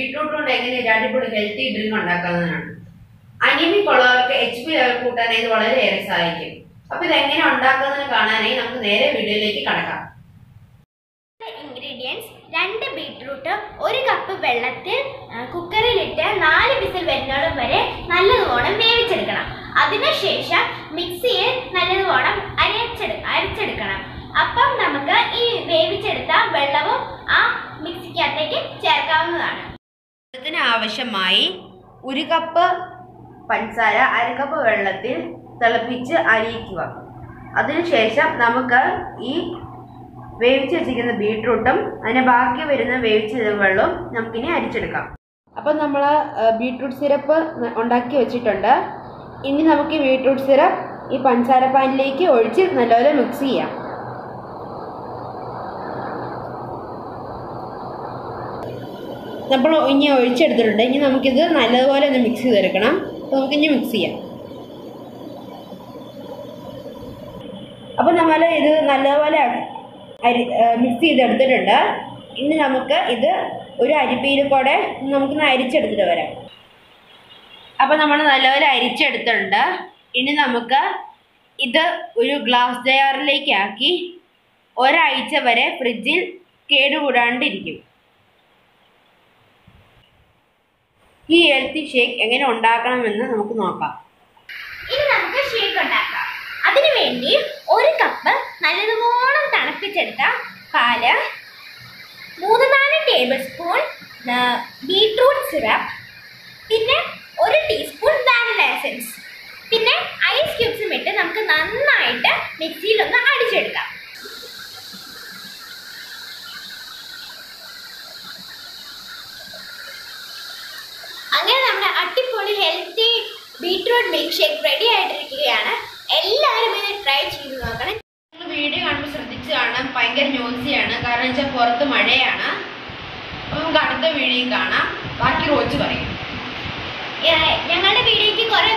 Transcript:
beetroot കൊണ്ട് എങ്ങനെ ഒരു അടിപൊളി ഹെൽത്തി ഡ്രിങ്ക് ഉണ്ടാക്കുന്നതാണ് അനീമിക് ഉള്ളവർക്ക് എച്ച് പി ലെവൽ കൂട്ടാൻ ഇത് വളരെയേറെ സഹായിക്കും അപ്പൊ ഇത് എങ്ങനെ ഉണ്ടാക്കുന്നതെന്ന് കാണാനായി നമുക്ക് നേരെ വീഡിയോയിലേക്ക് കടക്കാം ഇൻഗ്രീഡിയൻസ് രണ്ട് ബീട്രൂട്ട് ഒരു കപ്പ് വെള്ളത്തിൽ ആ, കുക്കറിലിട്ട് നാല് വിസിൽ വരുന്നോളം വരെ നല്ലതുപോലെ വേവിച്ചെടുക്കണം അതിനുശേഷം മിക്സിയിൽ നല്ലതുപോലെ അരച്ചെടു അരച്ചെടുക്കണം അപ്പം നമുക്ക് ഈ വേവിച്ചെടുത്ത വെള്ളവും ആ മിക്സിക്കകത്തേക്ക് ചേർക്കാവുന്നതാണ് ഇതിന് ആവശ്യമായി ഒരു കപ്പ് പഞ്ചസാര അര കപ്പ് വെള്ളത്തിൽ തിളപ്പിച്ച് അരിയിക്കുക അതിനുശേഷം നമുക്ക് ഈ വേവിച്ച് വെച്ചിരിക്കുന്ന ബീട്രൂട്ടും അതിന് ബാക്കി വരുന്ന വേവിച്ച വെള്ളവും നമുക്കിനി അരിച്ചെടുക്കാം അപ്പം നമ്മൾ ബീട്രൂട്ട് സിറപ്പ് ഉണ്ടാക്കി വെച്ചിട്ടുണ്ട് ഇനി നമുക്ക് ഈ ബീട്രൂട്ട് സിറപ്പ് ഈ പഞ്ചസാര പാനിലേക്ക് ഒഴിച്ച് നല്ലപോലെ മിക്സ് ചെയ്യാം നമ്മൾ ഇനി ഒഴിച്ചെടുത്തിട്ടുണ്ട് ഇനി നമുക്കിത് നല്ലതുപോലെ ഒന്ന് മിക്സ് ചെയ്തെടുക്കണം അപ്പോൾ നമുക്കിനി മിക്സ് ചെയ്യാം അപ്പോൾ നമ്മൾ ഇത് നല്ലപോലെ അരി മിക്സ് ചെയ്തെടുത്തിട്ടുണ്ട് ഇനി നമുക്ക് ഇത് ഒരു അരിപ്പയിൽ കൂടെ നമുക്കൊന്ന് അരിച്ചെടുത്തിട്ട് വരാം അപ്പോൾ നമ്മൾ നല്ലപോലെ അരിച്ചെടുത്തിട്ടുണ്ട് ഇനി നമുക്ക് ഇത് ഒരു ഗ്ലാസ് ജാറിലേക്ക് ആക്കി ഒരാഴ്ച വരെ ഫ്രിഡ്ജിൽ കേടുകൂടാണ്ടിരിക്കും ഈ ഹെൽത്തി ഷേക്ക് എങ്ങനെ ഉണ്ടാക്കണമെന്ന് നമുക്ക് നോക്കാം ഇനി നമുക്ക് ഷേക്ക് ഉണ്ടാക്കാം അതിനുവേണ്ടി ഒരു കപ്പ് നല്ലതുപോലെ തണുപ്പിച്ചെടുത്ത പാല് മൂന്ന് നാല് ടേബിൾ സ്പൂൺ ബീട്രൂട്ട് സിറപ്പ് പിന്നെ ഒരു ടീസ്പൂൺ വാനില എസൻസ് പിന്നെ ഐസ് ക്യൂബ്സും ഇട്ട് നമുക്ക് നന്നായിട്ട് മിക്സിയിൽ ഒന്ന് അടിച്ചെടുക്കാം അങ്ങനെ നമ്മുടെ അടിപൊളി healthy beetroot milk shake ready ആയിട്ടിരിക്കുകയാണ് എല്ലാവരും ഇത് ട്രൈ ചെയ്ത് നോക്കണം നിങ്ങൾ വീഡിയോ കാണുമ്പോൾ ശ്രദ്ധിച്ച് കാണാം ഭയങ്കര ന്യൂസിയാണ് കാരണം വെച്ചാൽ പുറത്ത് മഴയാണ് അപ്പോൾ നമുക്ക് അടുത്ത വീഡിയോ കാണാം ബാക്കി റോച്ച് പറയും ഏഹ് ഞങ്ങളുടെ വീഡിയോയ്ക്ക് കുറെ